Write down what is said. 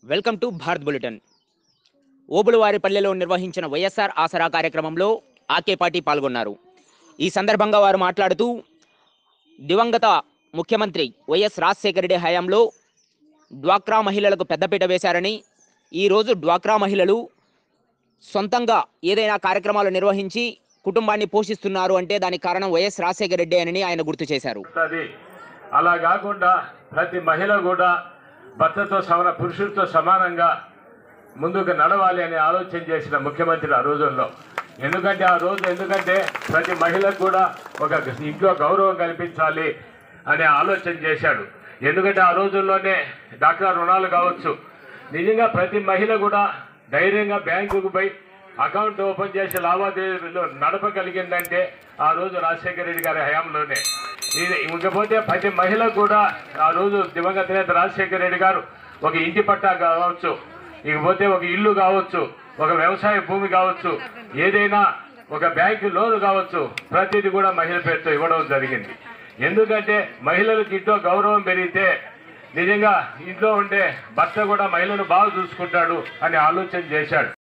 welcome to Bharat bulletin ఓబులవారిపల్లెలో నిర్వహించిన YSR ఆసరా కార్యక్రమంలో ఆకే పార్టీ పాల్గొన్నారు ఈ సందర్భంగా వారు మాట్లాడుతూ దివంగత ముఖ్యమంత్రి వైఎస్ రాజశేఖర రెడ్డి హయాంలో డ్వాక్రా మహిళలకు పెద్దపీట వేశారని ఈరోజు డ్వాక్రా మహిళలు సొంతంగా ఏదైనా కార్యక్రమాలు నిర్వహించి కుటుంబాన్ని పోషిస్తున్నారు అంటే దానికి కారణం వైఎస్ రాజశేఖర రెడ్డి అని ఆయన గుర్తు చేశారు ఉంటుంది అలా కాకుండా ప్రతి మహిళ కూడా భర్తతో సమాన పురుషులతో సమానంగా ముందుకు నడవాలి అని ఆలోచన చేసిన ముఖ్యమంత్రి ఆ రోజుల్లో ఎందుకంటే ఆ రోజు ఎందుకంటే ప్రతి మహిళకు కూడా ఒక ఇంట్లో గౌరవం కల్పించాలి అనే ఆలోచన చేశాడు ఎందుకంటే ఆ రోజుల్లోనే డాక్టర్ రుణాలు కావచ్చు నిజంగా ప్రతి మహిళ కూడా ధైర్యంగా బ్యాంకుకు పోయి అకౌంట్ ఓపెన్ చేసి లావాదేవీలు నడపగలిగిందంటే ఆ రోజు రాజశేఖర రెడ్డి గారి హయాంలోనే ఇది ఇంకపోతే ప్రతి మహిళ కూడా ఆ రోజు దివంగత నేత రాజశేఖర రెడ్డి గారు ఒక ఇంటి పట్టా కావచ్చు ఇకపోతే ఒక ఇల్లు కావచ్చు ఒక వ్యవసాయ భూమి కావచ్చు ఏదైనా ఒక బ్యాంకు లోన్ కావచ్చు ప్రతిదీ కూడా మహిళ పేరుతో ఇవ్వడం జరిగింది ఎందుకంటే మహిళలకు ఇంట్లో గౌరవం పెరిగితే నిజంగా ఇంట్లో ఉండే భర్త కూడా మహిళను బాగా చూసుకుంటాడు అని ఆలోచన చేశాడు